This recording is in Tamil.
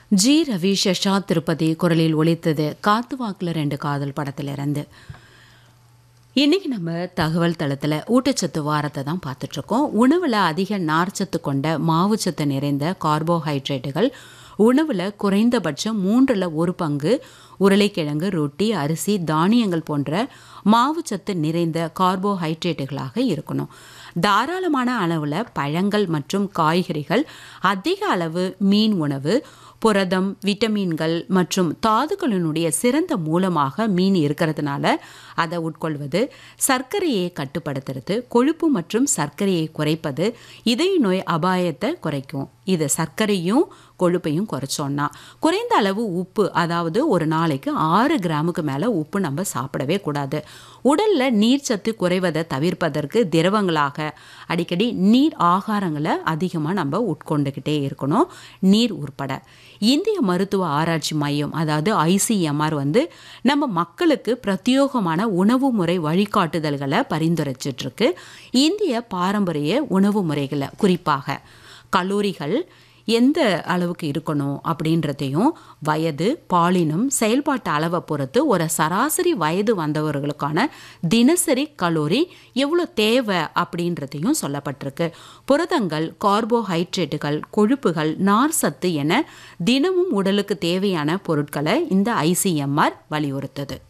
ஜி ரவி ஷஷா திருப்பதி குரலில் ஒலித்தது காத்து வாக்குல ரெண்டு காதல் படத்திலிருந்து இன்னைக்கு நம்ம தகவல் தளத்தில் ஊட்டச்சத்து வாரத்தை தான் பார்த்துட்ருக்கோம் உணவில் அதிக நார்ச்சத்து கொண்ட மாவுச்சத்து நிறைந்த கார்போஹைட்ரேட்டுகள் உணவில் குறைந்தபட்சம் மூன்றில் ஒரு பங்கு உருளைக்கிழங்கு ரொட்டி அரிசி தானியங்கள் போன்ற மாவுச்சத்து நிறைந்த கார்போஹைட்ரேட்டுகளாக இருக்கணும் தாராளமான அளவில் பழங்கள் மற்றும் காய்கறிகள் அதிக அளவு மீன் உணவு புரதம் விட்டமின்கள் மற்றும் தாதுக்களினுடைய சிறந்த மூலமாக மீன் இருக்கிறதுனால அதை உட்கொள்வது சர்க்கரையை கட்டுப்படுத்துறது கொழுப்பு மற்றும் சர்க்கரையை குறைப்பது இதய நோய் அபாயத்தை குறைக்கும் இது சர்க்கரையும் கொழுப்பையும் குறைச்சோன்னா குறைந்த அளவு உப்பு அதாவது ஒரு நாளைக்கு ஆறு கிராமுக்கு மேலே உப்பு நம்ம சாப்பிடவே கூடாது உடலில் நீர்ச்சத்து குறைவதை தவிர்ப்பதற்கு திரவங்களாக அடிக்கடி நீர் ஆகாரங்களை அதிகமாக நம்ம உட்கொண்டுக்கிட்டே இருக்கணும் நீர் உட்பட இந்திய மருத்துவ ஆராய்ச்சி மையம் அதாவது ஐசிஎம்ஆர் வந்து நம்ம மக்களுக்கு பிரத்யோகமான உணவு முறை வழிகாட்டுதல்களை பரிந்துரைச்சிட்ருக்கு இந்திய பாரம்பரிய உணவு முறைகளை குறிப்பாக கலோரிகள் எந்த அளவுக்கு இருக்கணும் அப்படின்றதையும் வயது பாலினம் செயல்பாட்டு அளவை பொறுத்து ஒரு சராசரி வயது வந்தவர்களுக்கான தினசரி கலோரி எவ்வளோ தேவை அப்படின்றதையும் சொல்லப்பட்டிருக்கு புரதங்கள் கார்போஹைட்ரேட்டுகள் கொழுப்புகள் நார் சத்து என தினமும் உடலுக்கு தேவையான பொருட்களை இந்த ஐசிஎம்ஆர் வலியுறுத்துது